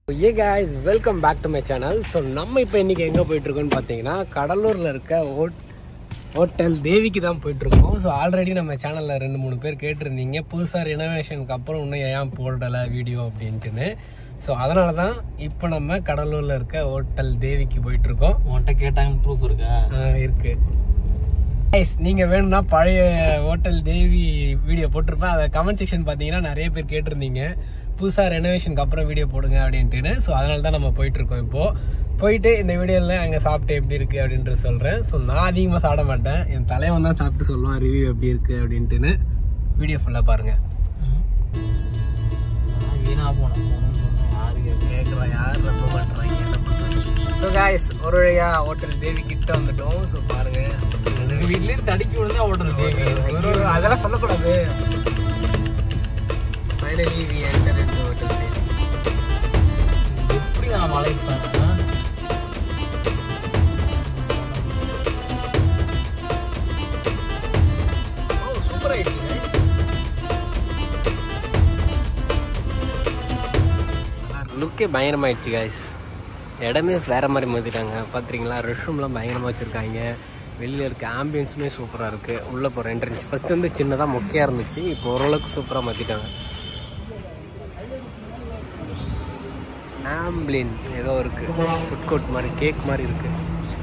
A guys welcome back to my channel so நம்ம இப்போ இன்றைக்கி எங்கே போயிட்டுருக்கோம்னு பார்த்தீங்கன்னா கடலூரில் இருக்க ஹோட் ஹோட்டல் தேவிக்கு தான் போயிட்டுருக்கோம் ஸோ ஆல்ரெடி நம்ம சேனலில் ரெண்டு மூணு பேர் கேட்டிருந்தீங்க புதுசாக ரெனோவேஷனுக்கு அப்புறம் இன்னும் ஏன் போடலை வீடியோ அப்படின்ட்டுன்னு ஸோ அதனால தான் இப்போ நம்ம கடலூரில் இருக்க ஹோட்டல் தேவிக்கு போயிட்டுருக்கோம் உன்கிட்ட கேட்டாங்க ப்ரூஃப் இருக்கா இருக்கு கைஸ் நீங்கள் வேணும்னா பழைய ஹோட்டல் தேவி வீடியோ போட்டிருப்பேன் அதை கமெண்ட் செக்ஷன் பார்த்தீங்கன்னா நிறைய பேர் கேட்டிருந்தீங்க புதுசாக ரெனோவேஷனுக்கு அப்புறம் வீடியோ போடுங்க அப்படின்ட்டுன்னு ஸோ அதனால தான் நம்ம போயிட்டுருக்கோம் இப்போது போயிட்டு இந்த வீடியோவில் அங்கே சாப்பிட்டு எப்படி இருக்குது அப்படின்ட்டு சொல்கிறேன் ஸோ நான் அதிகமாக சாப்பிட மாட்டேன் என் தலைவன் தான் சாப்பிட்டு சொல்லுவான் ரிவ்யூ எப்படி இருக்குது அப்படின்ட்டுன்னு வீடியோ ஃபுல்லாக பாருங்கள் வீணா போனோம் போகணும்னு சொன்னேன் யாரு கேட்க கேட்கலாம் யார் நம்ப மாட்டுறாங்க என்ன பண்ணுறாங்க ஸோ காய்ஸ் ஒரு வழியாக ஹோட்டல் தேவி கிட்ட வந்துட்டோம் ஸோ பாருங்கள் எங்க வீட்லயே தடுக்கி விழுந்தா ஓடுறது ஐயோ, அதெல்லாம் சொல்லக்கூடாது finally we enter into hotel எப்படி நான் மலைப்பேன் ஓ சூப்பர் ஆயிடுச்சு லுக்கே பயங்கரமாயிடுச்சு காய்ஸ் இடமே வேற மாதிரி மாற்றிட்டாங்க பார்த்துறீங்களா ரெஸ்ட் ரூம்லாம் பயங்கரமாக வச்சுருக்காங்க வெளியில் இருக்க ஆம்பியன்ஸுமே சூப்பராக இருக்குது உள்ளே போகிற என்ட்ரன்ஸ் ஃபஸ்ட் வந்து சின்னதாக மொக்கையாக இருந்துச்சு இப்போ ஓரளவுக்கு சூப்பராக மாற்றிட்டாங்க ஆம்பிளின் ஏதோ இருக்குது ஃபுட் கோர்ட் மாதிரி கேக் மாதிரி இருக்குது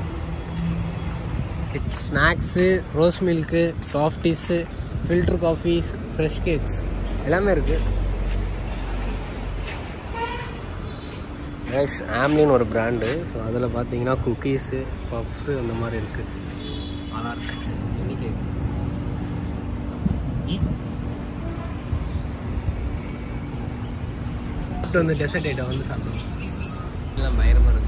snacks rose milk softies filter coffees fresh cakes எல்லாமே இருக்குது ரைஸ் ஆம்லின் ஒரு பிராண்டு ஸோ அதில் பார்த்தீங்கன்னா குக்கீஸு பப்ஸு அந்த மாதிரி இருக்குது நல்லா இருக்கு இன்னைக்கு ஃபஸ்ட்டு வந்து டெசர்ட் ஐட்டம் வந்து சாப்பிடுவோம் எல்லாம் பயங்கரமாக இருக்கும்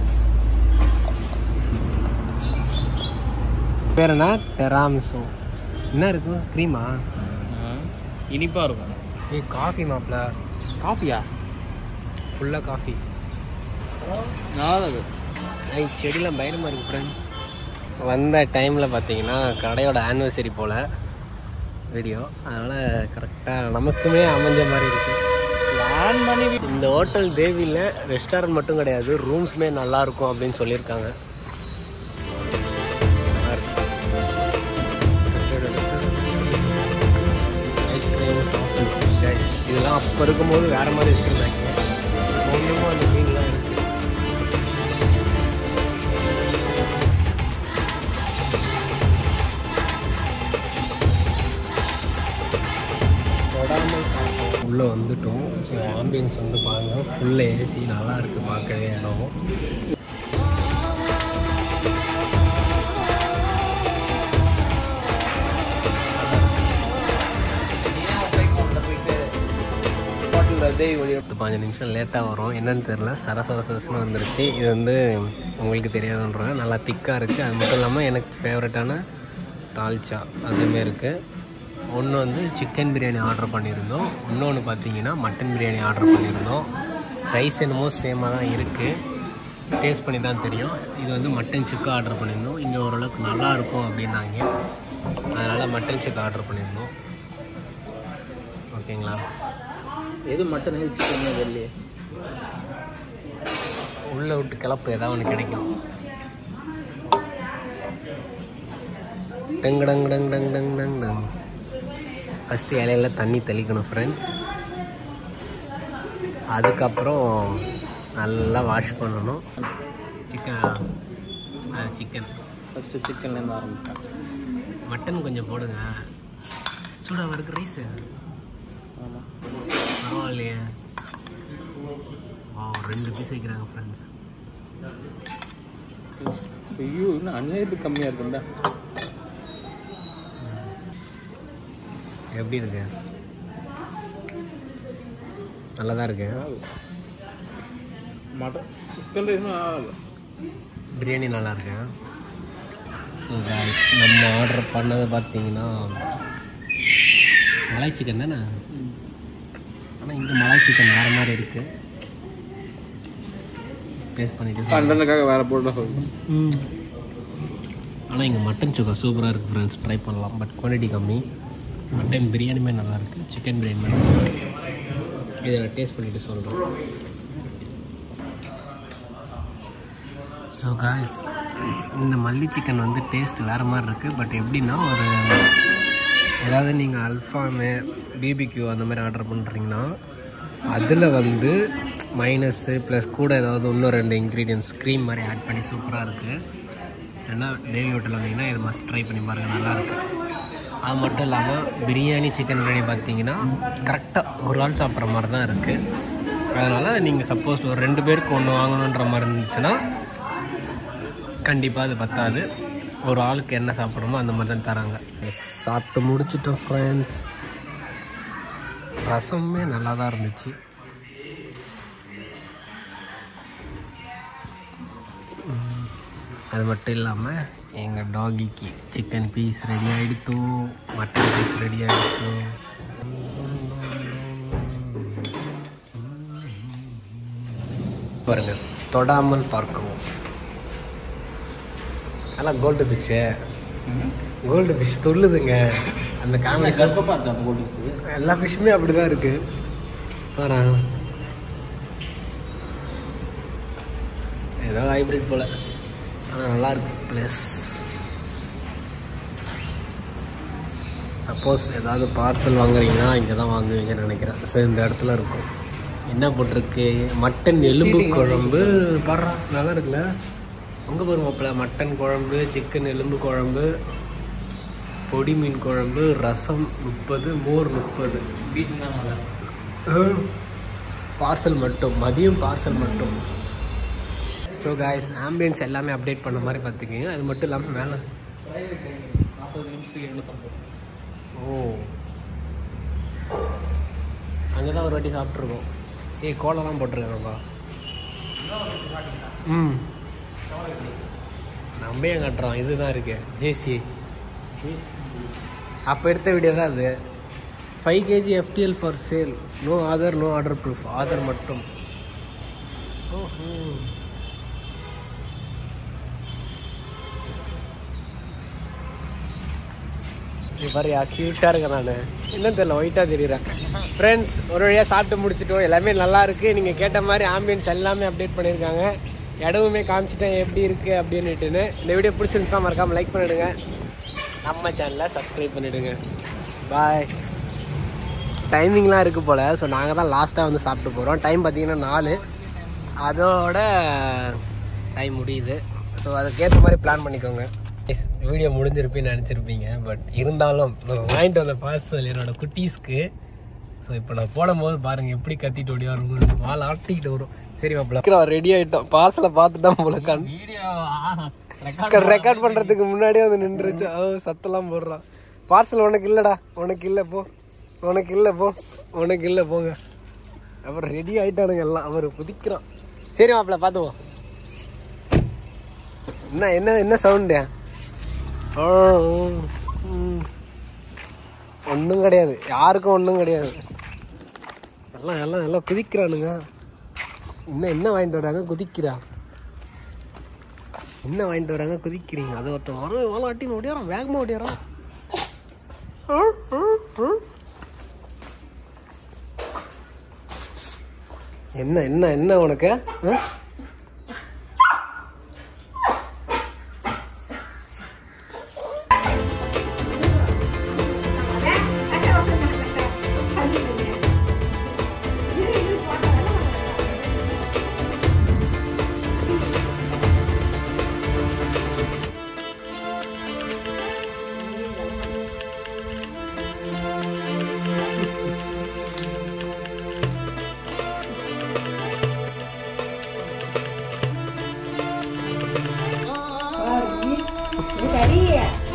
பேர் என்ன டெராமிசோ என்ன இருக்கும் க்ரீமா இனிப்பா இருக்கும் ஏ காஃபி மாப்பிள காஃபியா ஃபுல்லாக காஃபி நல்லா இருக்கு ஐ செடியெலாம் பயங்கரமாக இருக்கு ஃப்ரெண்ட் வந்த டைமில் பார்த்தீங்கன்னா கடையோட ஆனிவர்சரி போல் வீடியோ அதனால் கரெக்டாக நமக்குமே அமைஞ்ச மாதிரி இருக்குது பிளான் பண்ணி இந்த ஹோட்டல் தேவியில் ரெஸ்டாரண்ட் மட்டும் கிடையாது ரூம்ஸுமே நல்லா இருக்கும் அப்படின்னு சொல்லியிருக்காங்க ஐஸ்கிரீம் சாஃப்ட்ஸ் இதெல்லாம் அப்போ இருக்கும்போது வேறு மாதிரி வச்சுருந்தாங்க ஒன்றுமும் அந்த மீன்லாம் இருக்குது உள்ளே வந்துட்டோம் ஸோ ஆம்பியன்ஸ் வந்து பாருங்க ஃபுல் ஏசி நல்லா இருக்குது பார்க்கவே இடம் பத்து பாஞ்சு நிமிஷம் லேட்டாக வரும் என்னன்னு தெரில சரசர சரசுன்னு வந்துருச்சு இது வந்து உங்களுக்கு தெரியாதுன்றாங்க நல்லா திக்காக இருக்குது அது மட்டும் இல்லாமல் எனக்கு ஃபேவரட்டான தால்ச்சா அதுவுமே இருக்குது ஒன்று வந்து சிக்கன் பிரியாணி ஆர்டர் பண்ணியிருந்தோம் இன்னொன்று பார்த்தீங்கன்னா மட்டன் பிரியாணி ஆர்டர் பண்ணியிருந்தோம் ரைஸ் என்னமோ சேமாக தான் இருக்குது டேஸ்ட் பண்ணி தான் தெரியும் இது வந்து மட்டன் சுக்கா ஆர்டர் பண்ணியிருந்தோம் இங்கே ஓரளவுக்கு நல்லா இருக்கும் அப்படின்னாங்க அதனால் மட்டன் சுக்கா ஆர்டர் பண்ணியிருந்தோம் ஓகேங்களா எது மட்டன் எது சிக்கன் தெரியலையே உள்ளே விட்டு கிளப்பு ஏதாவது ஒன்று கிடைக்கும் டங் டங் டங் டங் டங் டங் டங் ஃபஸ்ட்டு இலையில தண்ணி தெளிக்கணும் ஃப்ரெண்ட்ஸ் அதுக்கப்புறம் நல்லா வாஷ் பண்ணணும் சிக்கன் சிக்கன் ஃபஸ்ட்டு சிக்கன்லேருந்து ஆரம்பிப்பேன் மட்டன் கொஞ்சம் போடுங்க சூடாக இருக்கு ரைஸு ஆமாம் பரவாயில்லையே வா ரெண்டு பீஸ் வைக்கிறாங்க ஃப்ரெண்ட்ஸ் ஐயோ இன்னும் அநியாயத்துக்கு கம்மியாக இருக்குண்டா எப்படி இருக்கு நல்லா தான் இருக்கு மட்டன் சிக்கன் ரைஸ் ஆகாது பிரியாணி நல்லா இருக்கு ஸோ நம்ம ஆர்டர் பண்ணது பார்த்தீங்கன்னா மலாய் சிக்கன் தானே ஆனால் இங்கே மலாய் சிக்கன் வேறு மாதிரி இருக்கு டேஸ்ட் பண்ணிட்டு கண்டனுக்காக வேறு போட்டு சொல்லணும் ஆனால் இங்கே மட்டன் சுக்கா சூப்பராக இருக்குது ஃப்ரெண்ட்ஸ் ட்ரை பண்ணலாம் பட் குவான்டிட்டி கம்மி மட்டன் பிரியாணியுமே நல்லா இருக்குது சிக்கன் பிரியாணி நல்லா இருக்கு இதை நான் டேஸ்ட் பண்ணிட்டு சொல்கிறேன் ஸோ காய்ஸ் இந்த மல்லி சிக்கன் வந்து டேஸ்ட் வேறு மாதிரி இருக்குது பட் எப்படின்னா ஒரு ஏதாவது நீங்கள் அல்ஃபாமு பிபிக்யூ அந்த மாதிரி ஆர்டர் பண்ணுறீங்கன்னா அதில் வந்து மைனஸ்ஸு ப்ளஸ் கூட ஏதாவது இன்னும் ரெண்டு இன்க்ரீடியன்ஸ் க்ரீம் மாதிரி ஆட் பண்ணி சூப்பராக இருக்குது ஏன்னா தேவி ஹோட்டல் வந்தீங்கன்னா இது மஸ்ட் ட்ரை பண்ணி பாருங்கள் நல்லாயிருக்கு அது மட்டும் இல்லாமல் பிரியாணி சிக்கன் பிரியாணி பார்த்தீங்கன்னா கரெக்டாக ஒரு ஆள் சாப்பிட்ற மாதிரி தான் இருக்குது அதனால் நீங்கள் சப்போஸ் ஒரு ரெண்டு பேருக்கு ஒன்று வாங்கணுன்ற மாதிரி இருந்துச்சுன்னா கண்டிப்பாக அது பத்தாது ஒரு ஆளுக்கு என்ன சாப்பிட்றோமோ அந்த மாதிரி தான் தராங்க சாப்பிட்டு முடிச்சிட்டோம் ஃப்ரெண்ட்ஸ் ரசமே நல்லா தான் இருந்துச்சு உம், அது மட்டும் இல்லாமல் எங்கள் டாகிக்கு சிக்கன் பீஸ் ரெடி ஆகிடுத்தோ மட்டன் பீஸ் ரெடி ஆகிடுத்தோ பாருங்க தொடாமல் பார்க்கவும் அதெல்லாம் கோல்டு ஃபிஷ்ஷு கோல்டு ஃபிஷ் துள்ளுதுங்க அந்த காமெடி கர்ப்பமாக இருக்கு அந்த கோல்டு ஃபிஷ் எல்லா ஃபிஷ்ஷுமே அப்படி தான் இருக்கு பாரு ஏதோ ஹைப்ரிட் போல ஆனால் நல்லா இருக்கு ப்ளஸ் சப்போஸ் ஏதாவது பார்சல் வாங்குறீங்கன்னா இங்கே தான் வாங்குவீங்கன்னு நினைக்கிறேன் ஸோ இந்த இடத்துல இருக்கும் என்ன போட்டிருக்கு மட்டன் எலும்பு குழம்பு பாடுறா நல்லா இருக்குல்ல உங்க பாரு மாப்பிள்ள மட்டன் குழம்பு சிக்கன் எலும்பு குழம்பு பொடி மீன் குழம்பு ரசம் முப்பது மோர் முப்பது பீஸ் தான் நல்லா பார்சல் மட்டும் மதியம் பார்சல் மட்டும் ஸோ காய்ஸ் ஆம்பியன்ஸ் எல்லாமே அப்டேட் பண்ண மாதிரி பார்த்துக்கிங்க அது மட்டும் இல்லாமல் மேலே நாற்பது நிமிஷத்துக்கு எவ்வளோ பண்ணுறோம் ஓ அங்கே தான் ஒரு வாட்டி சாப்பிட்ருக்கோம் ஏய் கோலம்லாம் போட்டிருக்காங்கப்பா ம் நம்ம ஏன் கட்டுறோம் இதுதான் இருக்கு ஜேசி அப்போ எடுத்த வீடியோ தான் அது five KG FTL for sale no Aadhaar no order proof Aadhaar மட்டும் ஓஹோ இது பாருயா க்யூட்டாக இருக்கேன் நான் என்னன்னு தெரியல ஒயிட்டாக தெரியுறேன் ஃப்ரெண்ட்ஸ் ஒரு வழியாக சாப்பிட்டு முடிச்சிட்டோம் எல்லாமே நல்லா இருக்குது நீங்கள் கேட்ட மாதிரி ஆம்பியன்ஸ் எல்லாமே அப்டேட் பண்ணியிருக்காங்க இடமுமே காமிச்சிட்டேன் எப்படி இருக்குது அப்படின்னுட்டுன்னு இந்த வீடியோ பிடிச்சிருந்துச்சா மறக்காமல் லைக் பண்ணிவிடுங்க நம்ம சேனலை சப்ஸ்கிரைப் பண்ணிவிடுங்க பாய் டைமிங்லாம் இருக்குது போல் ஸோ நாங்கள் தான் லாஸ்ட்டாக வந்து சாப்பிட்டு போகிறோம் டைம் பார்த்தீங்கன்னா நாலு அதோட டைம் முடியுது ஸோ அதுக்கேற்ற மாதிரி பிளான் பண்ணிக்கோங்க வீடியோ முடிஞ்சிருப்பேன்னு நினச்சிருப்பீங்க பட் இருந்தாலும் நம்ம வாங்கிட்டு வந்த பார்சல் என்னோட குட்டீஸ்க்கு ஸோ இப்போ நான் போடும்போது பாருங்கள் எப்படி கத்திட்டு ஓடி வரும் வால் ஆட்டிக்கிட்டு வரும் சரி மாப்பிள்ள ரெடி ஆகிட்டோம் பார்சலை பார்த்துட்டா போல கண் வீடியோ ரெக்கார்ட் பண்ணுறதுக்கு முன்னாடியே வந்து நின்றுச்சு ஓ சத்தெல்லாம் போடுறான் பார்சல் உனக்கு இல்லைடா உனக்கு இல்லை போ உனக்கு இல்லை போ உனக்கு இல்லை போங்க அப்புறம் ரெடி ஆயிட்டானுங்க எல்லாம் அவர் குதிக்கிறான் சரி மாப்பிள்ள பார்த்துவோம் என்ன என்ன என்ன சவுண்டு ஒன்றும் கிடையாது யாருக்கும் ஒன்றும் கிடையாது எல்லாம் எல்லாம் எல்லாம் குதிக்கிறானுங்க இன்னும் என்ன வாங்கிட்டு வராங்க குதிக்கிறா என்ன வாங்கிட்டு வராங்க குதிக்கிறீங்க அது ஒருத்தன் வரும் வேலை ஆட்டின்னு ஓடியாரான் வேகமாக ஓடியாரான் என்ன என்ன என்ன உனக்கு ஆ? கறி